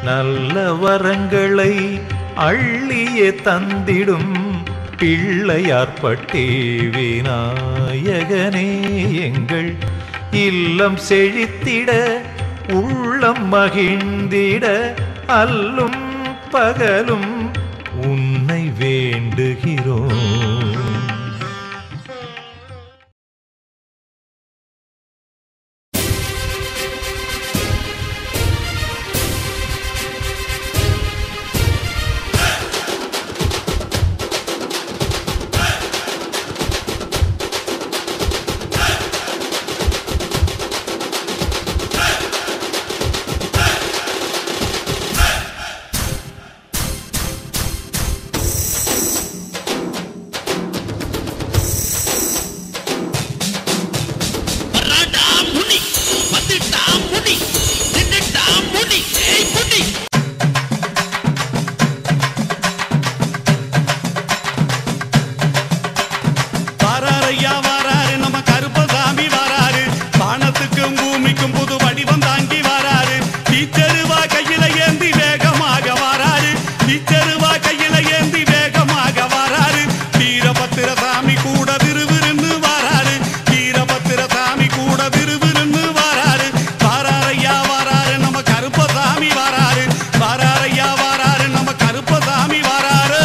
நல்ல வரங்களை அள்ளியே தந்திடும் பிள்ளையார்பட்டே விநாயகனே எங்கள் இல்லம் செழித்திட உள்ளம் மகிழ்ந்திட அல்லும் பகலும் உன்னை வேண்டுகிறோம் வர்றான்டா முனி வந்துட்டா முனி நின்னுட்டா முனி ஏய் முனி வாராரையா வாராரு நம்ம கருப்பசாமி வாராரு வானத்துக்கும் பூமிக்கும் புது வடிவம் தாங்கி வாராரு டீச்சருவா கையில ஏந்தி வேகமாக வாராரு டீச்சருவா கையில ஏந்தி வேகமாக வாராரு வீரபத்திர சாமி கூட விறுவிறுன்னு வாராரு வீரபத்திர சாமி கூட விறுவிறுன்னு வாராரு வாராரையா வாராரு நம்ம கருப்பசாமி வாராரு வாராரையா வாராரு நம்ம கருப்பசாமி வாராரு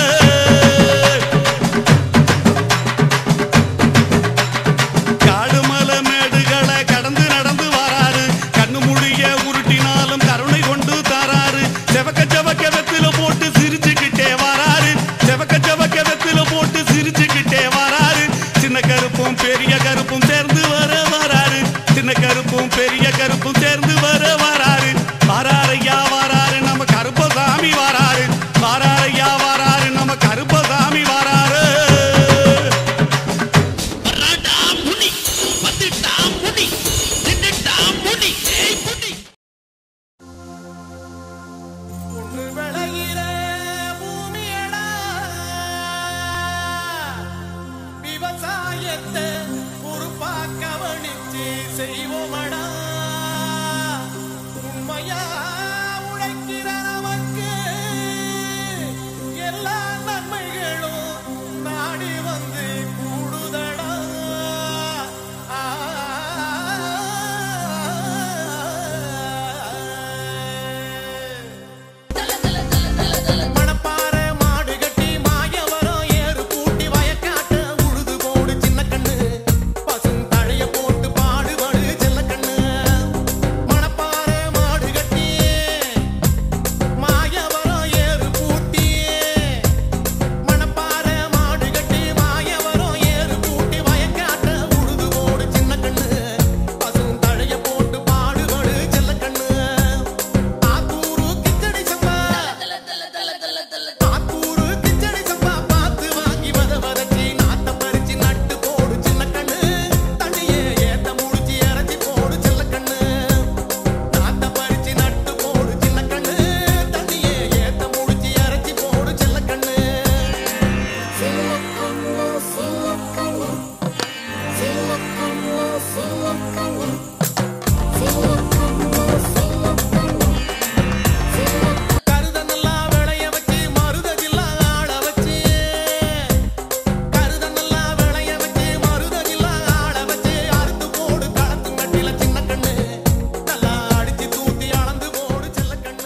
காடுமல மேடுகளை கடந்து நடந்து வராரு கண்ணு முடிய உருட்டினாலும் கருணை கொண்டு தாராரு செவக்க செவக்க வெத்தில போட்டு சிரிச்சுக்கிட்டே வராரு செவக்க செவக்க வெத்தில போட்டு சிரிச்சுக்கிட்டே வராரு சின்ன கருப்பும் பெரிய கருப்பும் சேர்ந்து வர வராரு சின்ன கருப்பும் பெரிய கருப்பும் சேர்ந்து வர வராரு வாராரையா வாராரு நம்ம கருப்பசாமி வாராரு வாராரையா வாராரு நம்ம கருப்பசாமி வாராரு வர்றான்டா முனி வந்துட்டா முனி நின்னுட்டா முனி ஏய் முனி ஒன்று விளையிற பூமியடா விவசாயத்தை பொறுப்பா கவனிச்சு செய்வோமடா உண்மையா உழைக்கிற நமக்கு எல்லா நன்மைகளும் நாடி வந்து கூடுதடா மணப்பாறை மாடு கட்டி மாயவரம் ஏறு பூட்டி வயக்காட்ட உழுது போடு சின்ன கண்ணு பசும் தழைய போட்டு பாடுபடு செல்ல கண்ணு மணப்பாறை மாடு கட்டி மாயவரம் ஏறு பூட்டி மணப்பாறை மாடு கட்டி மாயவரம் ஏறு பூட்டி வயக்காட்ட உழுது போடு சின்ன கண்ணு பசும் தழைய போட்டு பாடுபடு செல்ல கண்ணு ஆத்தூரு கிச்சடி சம்பா ஆத்தூரு கிச்சடி சம்பா பார்த்து வாங்கி வத வதச்சி நாத்த பறிச்சு நட்டு போடு சின்ன கண்ணு தண்ணியே ஏத்த முடிச்சு இறச்சி போடு சின்ன கண்ணு நாத்த பறிச்சு நட்டு போடு சின்ன கண்ணு தண்ணியே ஏத்த முடிச்சு இறச்சி போடு சின்ன கண்ணு சிலக்கண்ணு சிலக்கண்ணு சிலக்கண்ணு சிலக்கண்ணு சிலக்கண்ணு சிலக்கண்ணு சிலக்கண்ணு கருதனெல்லாம் விளைய வச்சு மருதகில்லாம் ஆள வச்சு கருதனெல்லாம் விளைய வச்சு மருதகில்லாம் ஆள வச்சு அறுத்து போடு களத்து நட்டில சின்ன கண்ணு நல்லா அடிச்சு தூத்தி அளந்து போடு சின்ன கண்ணு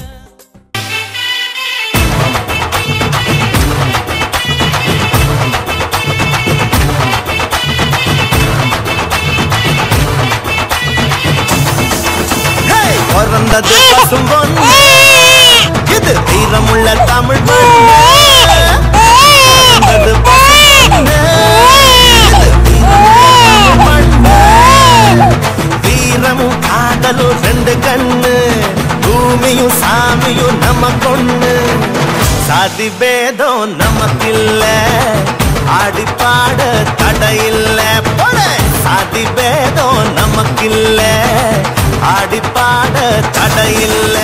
ஹேய்! பிறந்தது பசும்பொன்னு இது வீரமுள்ள தமிழ் மண்ணு பிறந்தது பசும்பொன்னு இது வீரமுள்ள தமிழ் மண்ணு வீரமும் காதலும் ரெண்டு கண்ணு பூமியும் சாமியும் நம்ம கொண்ணு சாதி பேதம் நமக்கில்ல ஆடி பாட தடையில்ல போல சாதி பேதம் நமக்கில்ல ஆடி பாட தடையில்ல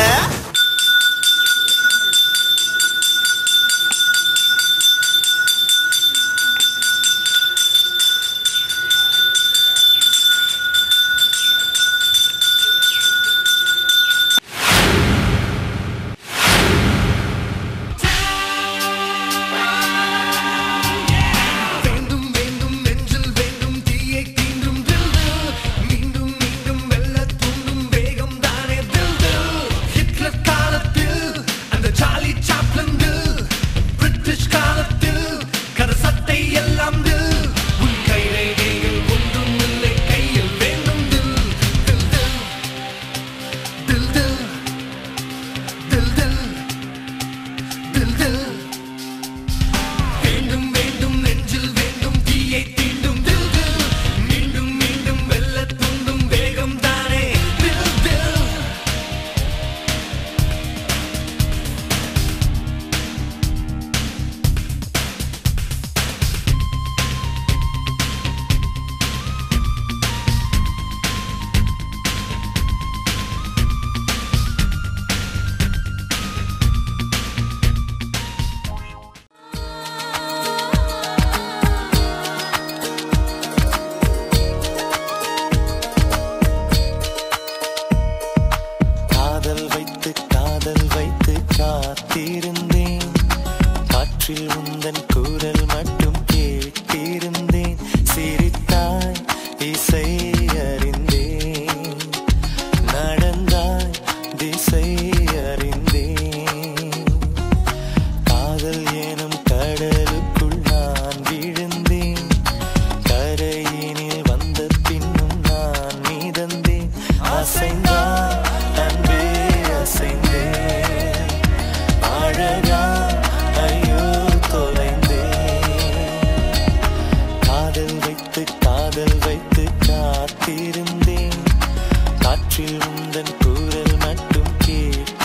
காத்திருந்தேன் காற்றில் உந்தன் குரல் மட்டும் கேட்டிருந்தேன் சிரித்தாய் இசை அறிந்தேன் நடந்தாய் திசை அறிந்தேன் காதல் எனும் கடலுக்குள் நான் விழுந்தேன் கரையினில் வந்த பின்னும் நான் மீதந்தேன் அசைந்தாய் அன்பே அசைந்தேன் அழகா ஐயோ தொலைந்தேன் காதல் வைத்து காதல் வைத்து காத்திருந்தேன் காற்றில் உந்தன் குரல் மட்டும் கேட்டு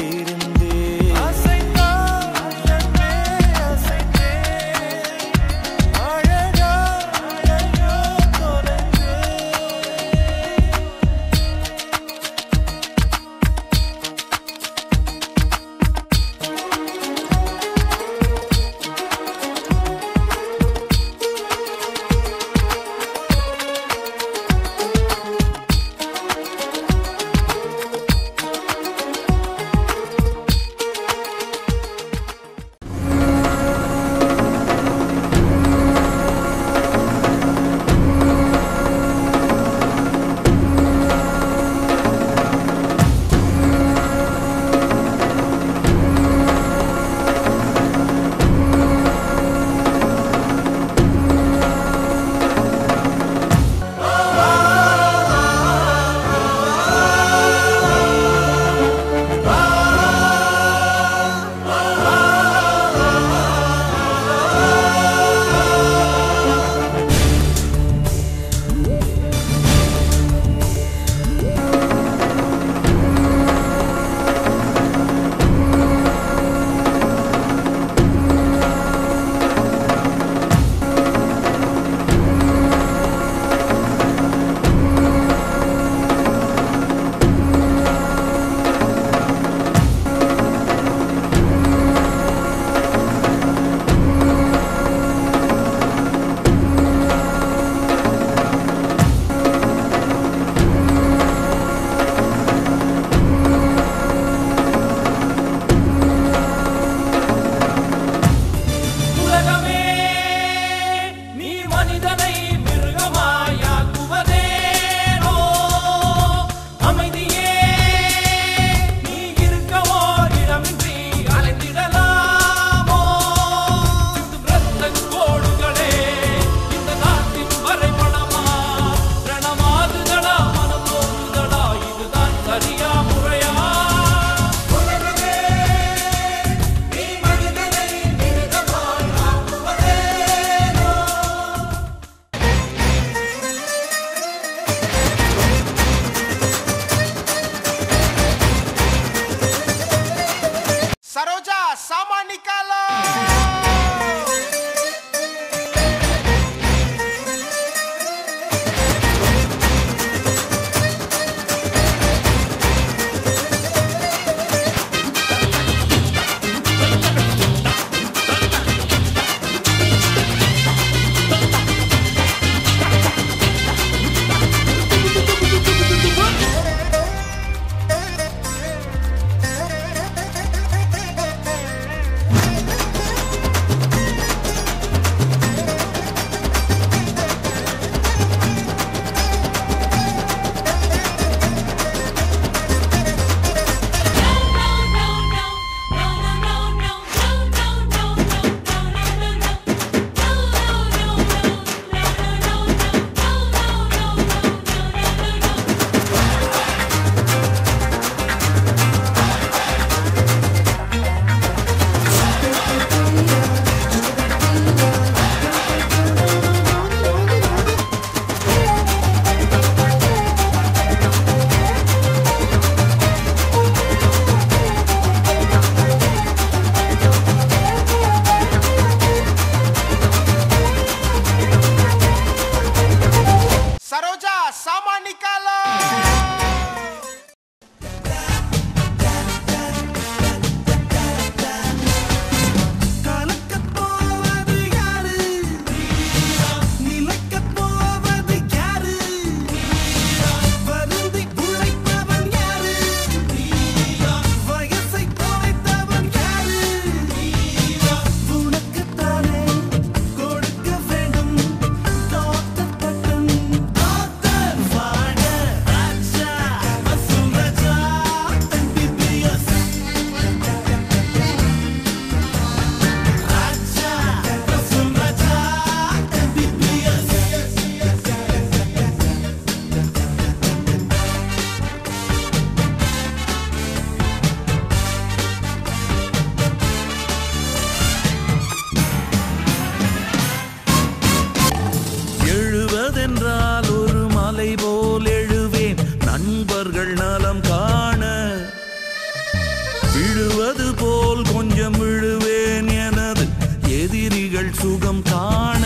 விழுவது போல் கொஞ்சம் விழுவேன் எனது எதிரிகள் சுகம் காண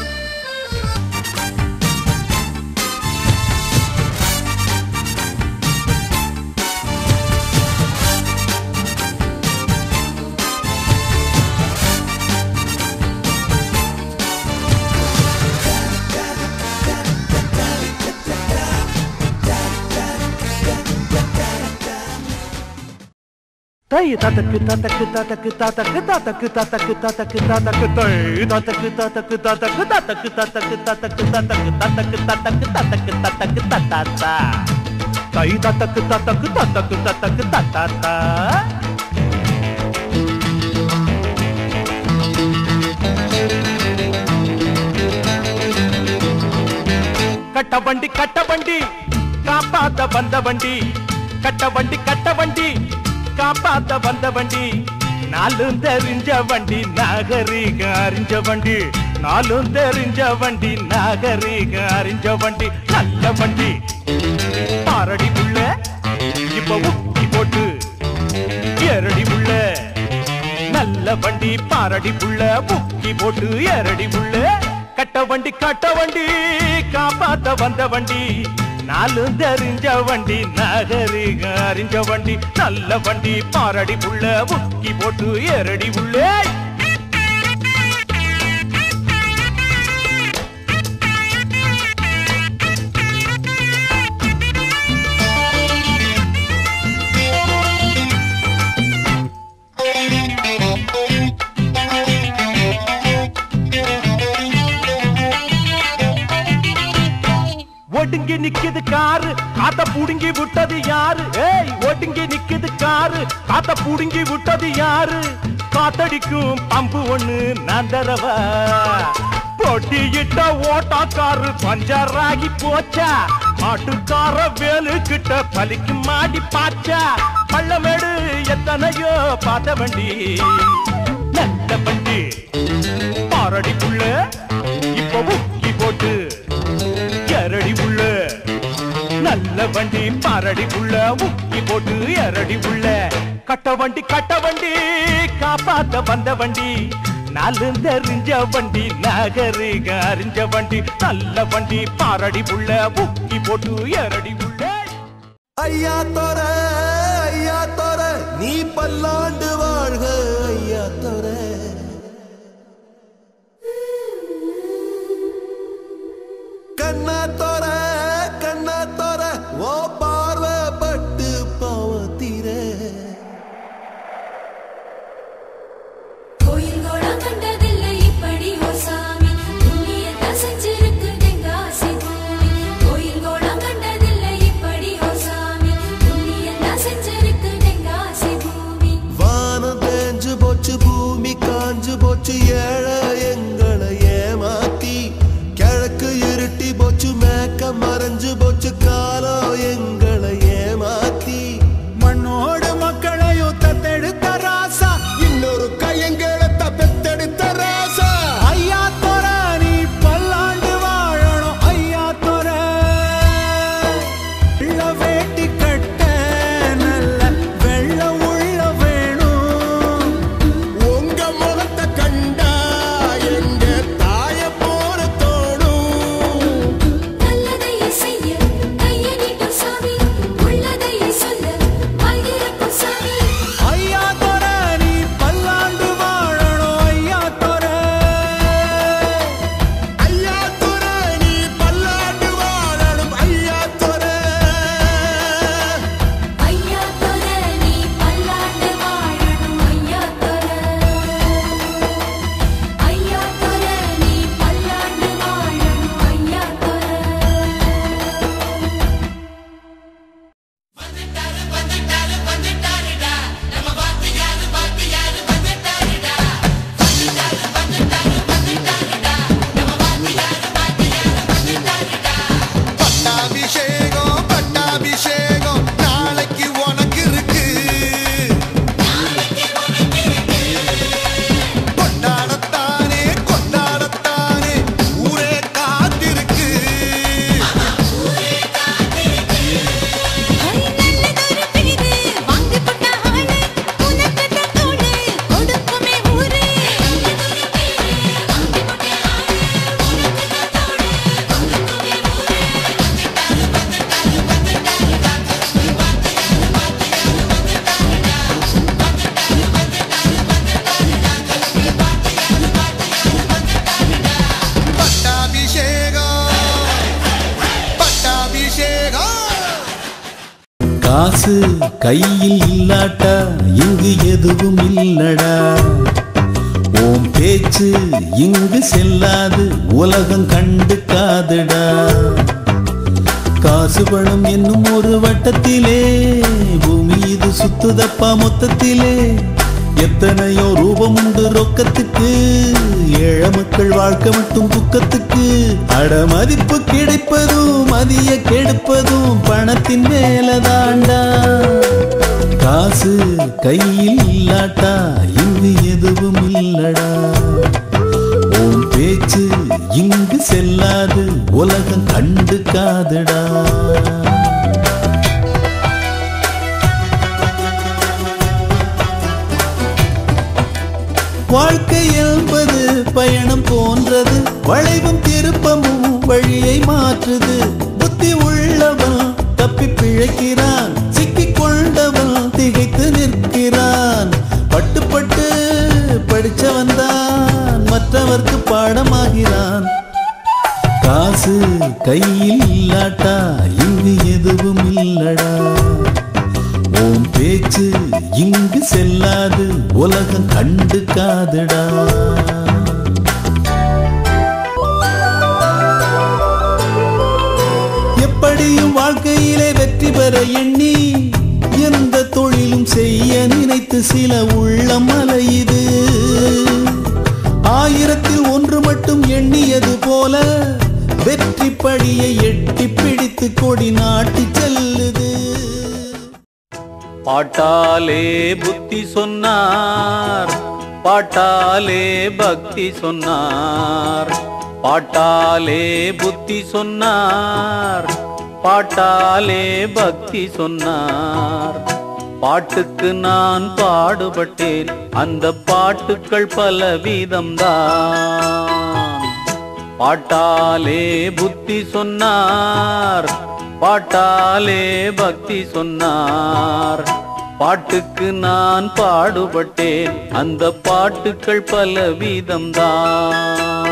தை ததக்கு ததக்கு ததக்கு ததக்கு ததக்கு ததக்கு ததக்கு ததக்கு தை ததக்கு ததக்கு ததக்கு ததக்கு ததக்கு ததக்கு ததக்கு ததக்கு ததக்கு ததக்கு ததக்கு தத்தாத்தா தை ததக்கு ததக்கு ததக்கு ததக்கு தத்தாத்தா கட்ட வண்டி கட்ட வண்டி காப்பாத்த வந்த வண்டி கட்ட வண்டி கட்ட வண்டி காப்பாத்த வந்த வண்டி நாலும் தெரிஞ்ச வண்டி நாகரீக அறிஞ்ச வண்டி நாலும் தெரிஞ்ச வண்டி நாகரீக அறிஞ்ச வண்டி நல்ல வண்டி பாரடி உள்ள இப்ப உக்கி போட்டு எரடி உள்ள நல்ல வண்டி பாரடி புள்ள முக்கி போட்டு ஏறடி புள்ள கட்ட வண்டி கட்ட வண்டி காப்பாத்த வந்த வண்டி நாலு தெரிஞ்ச வண்டி நகரிக அறிஞ்ச வண்டி நல்ல வண்டி பாரடி புள்ள முக்கி போட்டு ஏறடி புள்ளே ஒடுங்கி நிக்குது காரு காத்த புடுங்கி விட்டது யாரு ஏய் ஒடுங்கி நிக்குது காரு காத்த புடுங்கி விட்டது யாரு காத்தடிக்கும் பம்பு ஒண்ணு நான் தரவா பொட்டியிட்ட ஓட்டாக்காரு பஞ்சராகி போச்சா மாட்டுக்கார வேலு கிட்ட பலிக்கு மாடி பாச்சா பள்ளமேடு எத்தனையோ பார்த்த வண்டி நல்ல வண்டி பாரடி புள்ள இப்ப முக்கி போட்டு எரடி உள்ள நல்ல வண்டி பாரடி உள்ள முக்கி போட்டு எரடி உள்ள கட்ட வண்டி கட்ட வண்டி காப்பாத்த வந்த வண்டி நாலு தெரிஞ்ச வண்டி நகரிக அறிஞ்ச வண்டி நல்ல வண்டி பாரடி உள்ள முக்கி போட்டு எரடி உள்ள ஐயா தோர ஐயா தோர நீ பல்லாண்டு வாழ்க ஐயா தோர கண்ணா தோர கண்ணா தோர ஓ பார்வப்பட்டு பாவத்தீர கோயில் கோடா கண்டதில்லை இப்படி ஒரு சாமி புண்ணியத்தான் செஞ்சிருக்கு தென்காசி பூமி கோயில் கோடா கண்டதில்லை இப்படி ஒரு சாமி புண்ணியத்தான் செஞ்சிருக்கு தென்காசி பூமி காசு கையில் இல்லாட்டா இங்கு எதுவும் இல்லடா ஓம் பேச்சு இங்கு செல்லாது உலகம் கண்டு காதுடா காசு பணம் என்னும் ஒரு வட்டத்திலே பூமி இது சுத்துதப்பா மொத்தத்திலே எத்தனையோ ரூபம் உண்டு ரொக்கத்துக்கு ஏழ மக்கள் வாழ்க்கை மட்டும் துக்கத்துக்கு அட மதிப்பு கிடைப்பதும் மதிய கெடுப்பதும் பணத்தின் மேலதாண்டா காசு கையில் இல்லாட்டா இங்கு எதுவும் இல்லடா உன் பேச்சு இங்கு செல்லாது உலகம் கண்டு காதுடா வாழ்க்கை என்பது பயணம் போன்றது வளைவும் திருப்பமும் வழியை மாற்றுது புத்தி உள்ளவன் தப்பி பிழைக்கிறான் சிக்கிக் கொண்டவன் திகைத்து நிற்கிறான் பட்டு பட்டு படிச்சவன் தான் மற்றவர்க்கு பாடமாகிறான் காசு கையில் இல்லாட்டா இங்கு எதுவும் இல்லடா ஓம் பேச்சு இங்கு செல்லாது உலகம் கண்டு காதுடா எப்படியும் வாழ்க்கையிலே வெற்றி பெற எண்ணி எந்த தொழிலும் செய்ய நினைத்து சில உள்ளம் அலையுது ஆயிரத்தில் ஒன்று மட்டும் எண்ணியது போல வெற்றி படியை எட்டி பிடித்து கொடி நாட்டி செல்லுது பாட்டாலே புத்தி சொன்னார் பாட்டாலே பக்தி சொன்னார் பாட்டாலே புத்தி சொன்னார் பாட்டாலே பக்தி சொன்னார் பாட்டுக்கு நான் பாடுபட்டேன் அந்த பாட்டுக்கள் பல வீதம்தான் பாட்டாலே புத்தி சொன்னார் பாட்டாலே பக்தி சொன்னார் பாட்டுக்கு நான் பாடுபட்டேன் அந்த பாட்டுக்கள் பல வீதம்தான்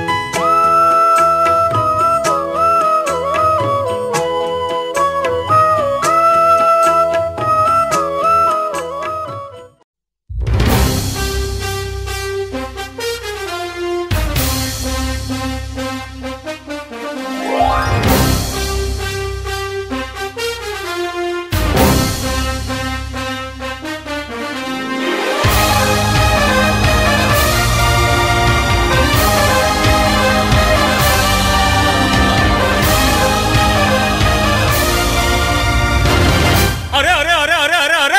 अरे अरे अरे अरे अरे अरे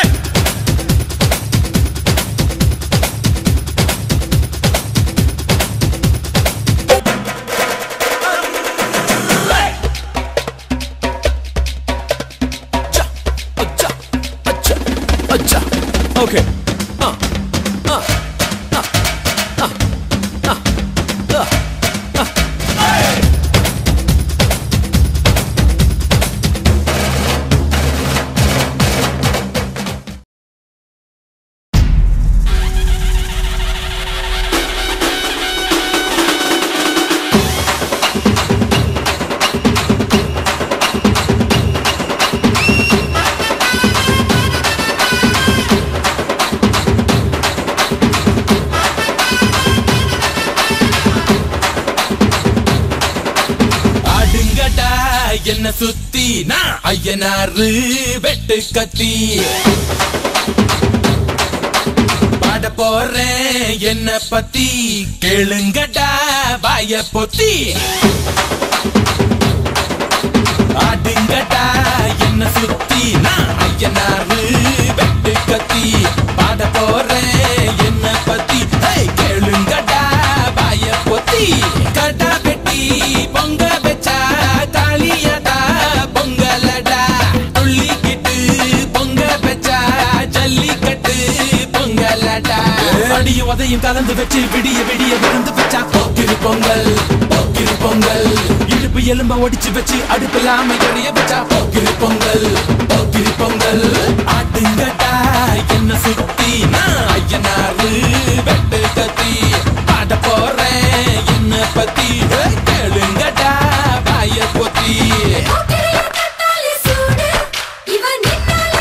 Okay. Uh, uh, uh, uh, uh, uh, uh, uh. ஆடுங்கடா என்ன சுத்தி நான் ஐயனாரு வெட்டு கத்தி பாட போறேன் என்ன பத்தி கேளுங்கடா வாய பொத்தி ஆடுங்கடா என்ன சுத்தி நான் ஐயனாரு வெட்டு கத்தி பாட போறேன் என்ன பத்தி ஹே, கேளுங்கடா வாய பொத்தி கடா வெட்டி பொங்க வச்சா காளியதா பொங்கலடா துள்ளிக்கிட்டு பொங்க வச்சா ஜல்லிக்கட்டு பொங்கலடா அடியும் உதையும் கலந்து வச்சு விடிய விடிய விருந்து வச்சா போக்கிரி பொங்கல் போக்கிரி பொங்கல் இடுப்பு எலும்ப ஒடிச்சு வச்சு அடுப்பில்லாம எரிய வச்சா போக்கிரி பொங்கல் போக்கிரி பொங்கல் ஆட்டுங்கடா என்ன சுத்தி நான் ஐயனாரு வெட்டு கத்தி பாட போறேன் என்ன பத்தி ஹே, கேளுங்கடா வாய பொத்தி போக்கிரியில் கட்டாலே சூடு இவன் நின்னாலே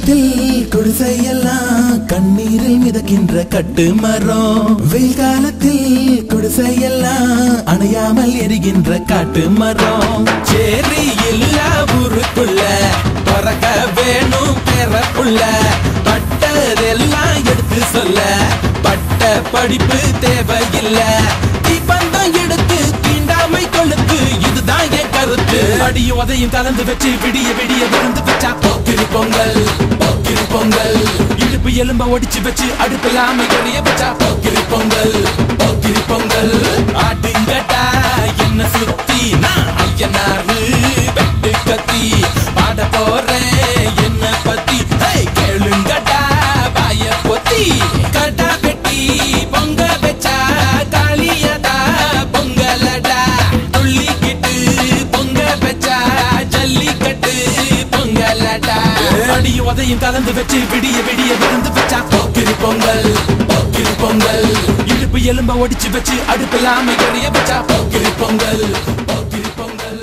காலத்தில் குடிசையெல்லாம் கண்ணீரில் மிதக்கின்ற கட்டு மரம் வெயில் காலத்தில் குடிசையெல்லாம் அணையாமல் எரிகின்ற காட்டு மரம் சேரி இல்ல ஊருக்குள்ள பறக்க வேணும் பிறப்புள்ள பட்டதெல்லாம் எடுத்து சொல்ல பட்ட படிப்பு தேவையில்ல தீபந்தம் எடுத்து தீண்டாமை கொழுத்து இதுதான் என் கருத்து அடியும் உதையும் கலந்து வச்சு விடிய விடிய விழுந்து வச்சா போக்கிரி பொங்கல் போக்கிரி பொங்கல் இடுப்பு எலும்ப ஒடிச்சு வச்சு அடுப்பில்லாம எரிய வச்சா போக்கிரி பொங்கல் போக்கிரி பொங்கல் ஆட்டுங்கட்டா என்ன சுத்தி நான் ஐயனாரு வெட்டு கத்தி பாட போறேன் என்ன பத்தி ஹே, கேளுங்கடா வாய பொத்தி கடா வெட்டி பொங்க வச்சா காளியதா பொங்கலடா துள்ளிக்கிட்டு பொங்க வச்சா ஜல்லிக்கட்டு பொங்கலடா அடியும் உதையும் கலந்து வச்சு விடிய விடிய விழுந்து வச்சா போக்கிரி பொங்கல் போக்கிரி பொங்கல் இடுப்பு எலும்ப ஒடிச்சு வச்சு அடுப்பில்லாம எரிய வச்சா போக்கிரி பொங்கல் போக்கிரி பொங்கல்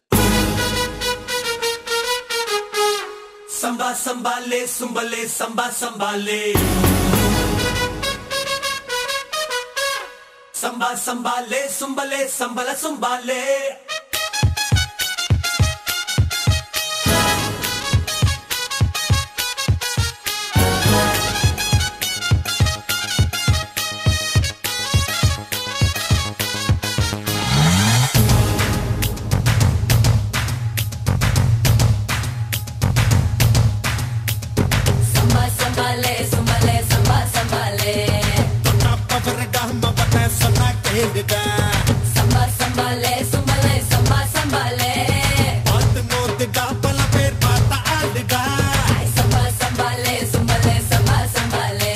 சம்பா சம்பாலே சும்பலே சம்பா சம்பாலே சம்பா சம்பாலே சும்பலே சம்பல சும்பாலே சம்பா சம்பாலே சும்பலே சம்பா சம்பாலே சம்பா சம்பாலே சும்பலே சம்பா சம்பாலே சம்பா சம்பாலே சும்பலே சம்பா சம்பாலே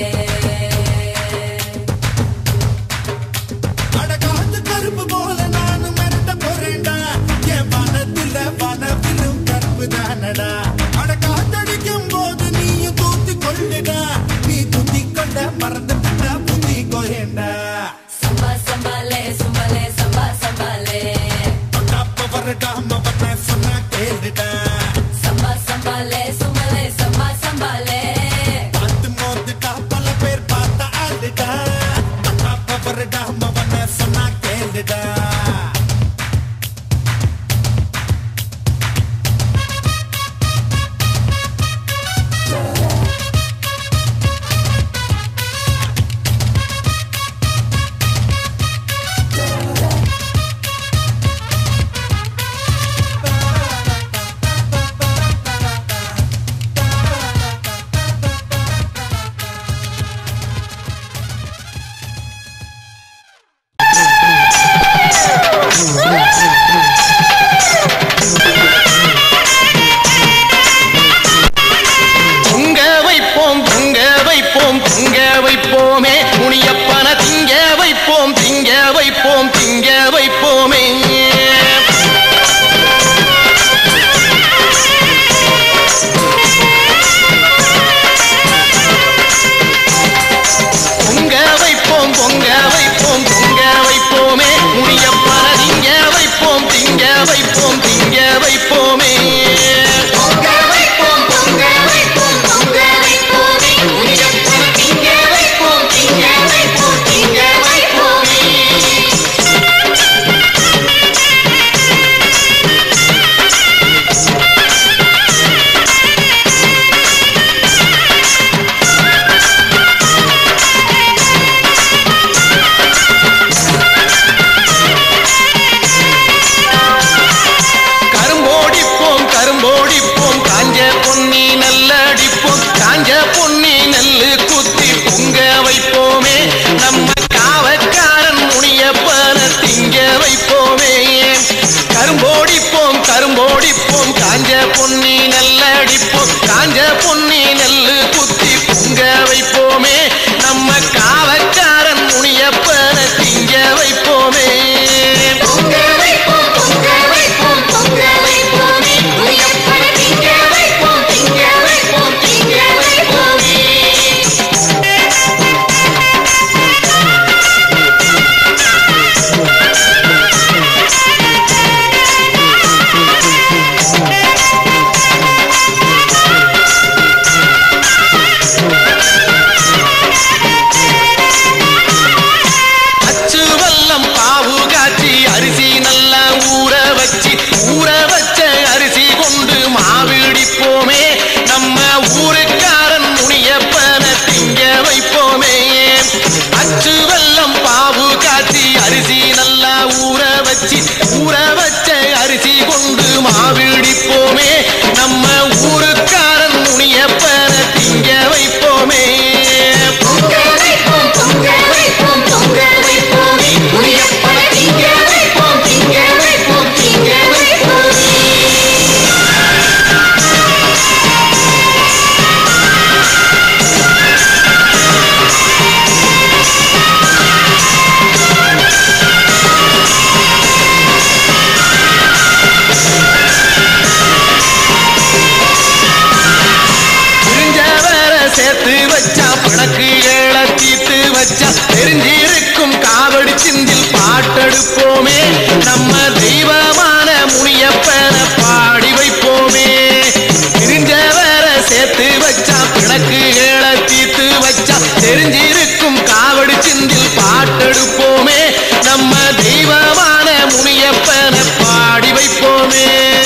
கருப்பு போல நானும் மிரட்ட போறேன்டா என் மனத்துல வனவிலும் கருப்பு தானடா அட காத்தடிக்கும் போது நீயும் தூத்தி கொள்ளுடா நீ தூத்தி கொண்ட மறந்து புத்தி கோயண்டா சம்பா சம்பாலே சும்பலே சம்பா சம்பாலே அப்ப வரட்டாம வர சொன்னா கேளுடா சம்பா சம்பாலே சும்பலே சம்பா சம்பாலே பார்த்து மோதுட்டா பல பேர் பார்த்த ஆளுடா அப்ப வரட்டாம வர சொன்னா கேளுடா பொங்க வைப்போம் பொங்க வைப்போம் பொங்க வைப்போமே முனியப்பன திங்க வைப்போம் திங்க வைப்போம் திங்க வைப்போமே பொங்க வைப்போம் பொங்க வைப்போம் பொங்க வைப்போமே முனியப்பன திங்க வைப்போம் திங்க வைப்போம் திங்க வைப்போமே பொங்க வைப்போம் பொங்க வைப்போம் பொங்க வைப்போமே முனியப்பன திங்க வைப்போம் திங்க வைப்போம் திங்க வைப்போமே கரும்போடிப்போம் கரும்போடிப்போம் காஞ்ச பொன்னி நல்ல அடிப்போம் காஞ்ச பொன்னி நெல்லு குத்தி பொங்க வைப்போமே நம்ம காவக்காரன் முனியப்பன திங்க வைப்போமே கரும்போடிப்போம் கரும்போடிப்போம் காஞ்ச பொன்னி நல்ல அடிப்போம் காஞ்ச பொன்னி நெல்லு குத்தி பொங்க வைப்போமே நம்ம காவக்காரன் முனியப்பன திங்க வைப்போமே பொங்க வைப்போம் பொங்க வைப்போம் பொங்க வைப்போமே முனியப்பன திங்க வைப்போம் திங்க வைப்போம் திங்க வைப்போமே பிணக்கு ஏழ தீர்த்து வச்சா தெரிஞ்சிருக்கும் காவடி சிந்தில் பாட்டெடுப்போமே நம்ம தெய்வமான முனியப்பன பாடி வைப்போமே பிரிஞ்சவர சேர்த்து வச்சா பிணக்கு ஏழ தீர்த்து வச்சா தெரிஞ்சிருக்கும் காவடி சிந்தில் பாட்டெடுப்போமே நம்ம தெய்வமான முனியப்பன பாடி வைப்போமே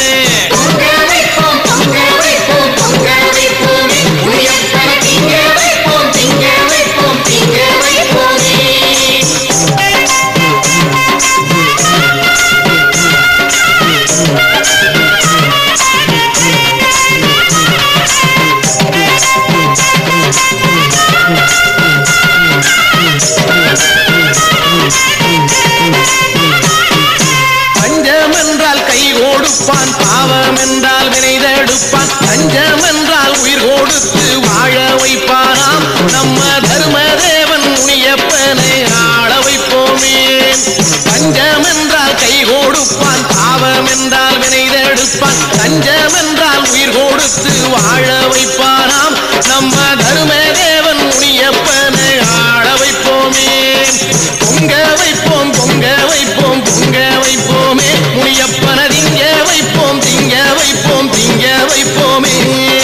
பஞ்சம் என்றால் கை கொடுப்பான் பாவம் என்றால் வினைதெடுப்பான் பஞ்சம் என்றால் உயிர் கொடுத்து வாழ வைப்பானாம் நம்ம தர்மதேவன் முனியப்பனை ஆள வைப்போமே பஞ்சம் என்றால் கை கொடுப்பான் பாவம் என்றால் வினைதெடுப்பான் பஞ்சம் என்றால் உயிர் கொடுத்து வாழ வைப்பானாம் நம்ம தர்மதேவன் முனியப்பனை ஆள வைப்போமே பொங்க வைப்போம் பொங்க வைப்போம் பொங்க வைப்போமே முனியப்பன திங்க வைப்போம் திங்க வைப்போம் திங்க வைப்போமே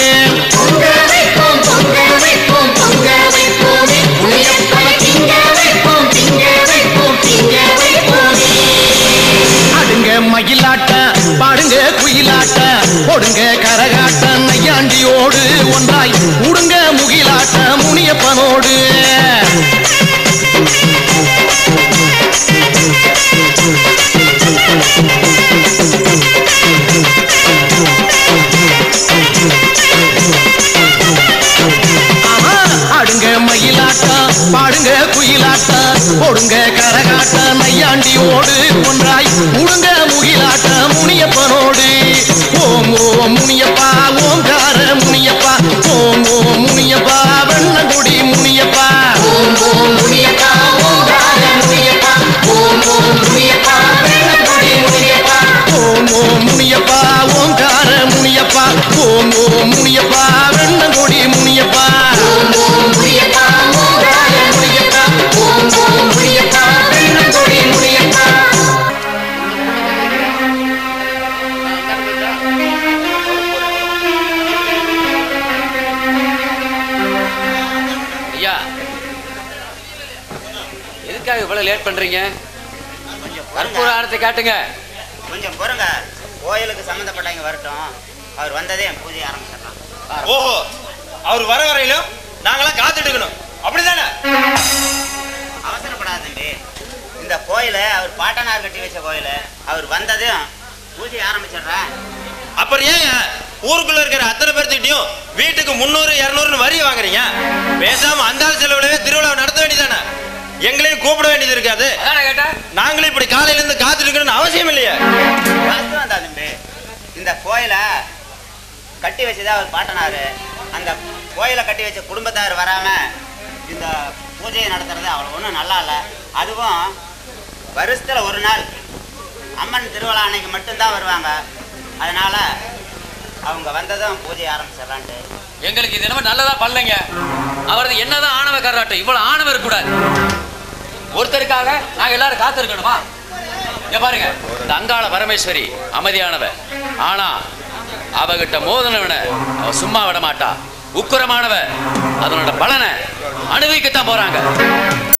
ஆடுங்க மயிலாட்ட பாடுங்க குயிலாட்ட போடுங்க கரகாட்ட நையாண்டியோடு ஒன்றாய் உடுங்க முகிலாட்ட முனியப்பனோடு ஆமா, ஆடுங்க மயிலாட்டா பாடுங்க குயிலாட்டா போடுங்க கரகாட்ட நையாண்டியோடு ஒன்றாய் உடுங்க முகிலாட்ட முனியப்பனோடு ஓம் ஓம் முனியப்பா ஓங்கார முனியப்பா ஓம் ஓம் முனியப்பா வெண்ணங்குடி முனியப்பா ஓம் ஓம் முனியப்பா ஓங்கார முனியப்பா ஓம் ஓம் முனியப்பா வெண்ணங்குடி முனியப்பா ஓம் ஓம் முனியப்பா ஓங்கார முனியப்பா ஓம் ஓம் முனியப்பா வெண்ணங்குடி முனியப்பா ஓம் ஓம் முனியப்பா ஓங்கார முனியப்பா ஓம் ஓம் முனியப்பா வெண்ணங்குடி முனியப்பா ஐயா எதுக்காக இவ்வளவு லேட் பண்றீங்க கற்பூர ஆரத்தை காட்டுங்க கொஞ்சம் பொறுங்க கோயிலுக்கு சம்மந்தப்பட்டவங்க வரட்டும் அவர் வந்ததே பூஜை ஆரம்பிச்சிடலாம் ஓஹோ அவர் வர வரையிலும் நாங்களாம் காத்துட்டு இருக்கணும் அப்படிதானே அவசரப்படாத தம்பி இந்த கோயிலை அவர் பாட்டனார் கட்டி வச்ச கோயில் அவர் வந்ததும் பூஜை ஆரம்பிச்சிடுறேன் அப்புறம் ஏன் ஊருக்குள்ள இருக்கிற அத்தனை பேர்த்துக்கிட்டையும் வீட்டுக்கு முந்நூறு இரநூறுன்னு வரி வாங்குறீங்க பேசாம அந்த ஆள் செலவுலவே திருவிழா நடத்த வேண்டியதானே எங்களையும் கூப்பிட வேண்டியது இருக்காது நாங்களும் இப்படி காலையில இருந்து காத்துட்டு இருக்கணும்னு அவசியம் இல்லையே வாஸ்தவம் தான் தம்பி இந்த கோயிலை கட்டி வச்சதே அவர் பாட்டனார் அந்த கோயிலை கட்டி வச்ச குடும்பத்தார் வராம இந்த பூஜையை நடத்துறது அவ்வளோ ஒன்றும் நல்லா இல்லை அதுவும் வருஷத்தில் ஒரு நாள் அம்மன் திருவிழா அன்னைக்கு மட்டும்தான் வருவாங்க அதனால அவங்க வந்ததும் பூஜை ஆரம்பிச்சிடலான்ட்டு எங்களுக்கு இது என்னமோ நல்லதா பண்ணலைங்க அவரது என்னதான் ஆணவ கராட்டம் இவ்வளவு ஆணவம் இருக்கக்கூடாது ஒருத்தருக்காக நாங்க எல்லாரும் காத்திருக்கணுமா இங்க பாருங்க இந்த அங்காள பரமேஸ்வரி அமைதியானவ ஆனா அவகிட்ட மோதனவன அவ சும்மா விட மாட்டா உக்குரமானவ அதனோட பலனை அனுபவிக்கத்தான் போறாங்க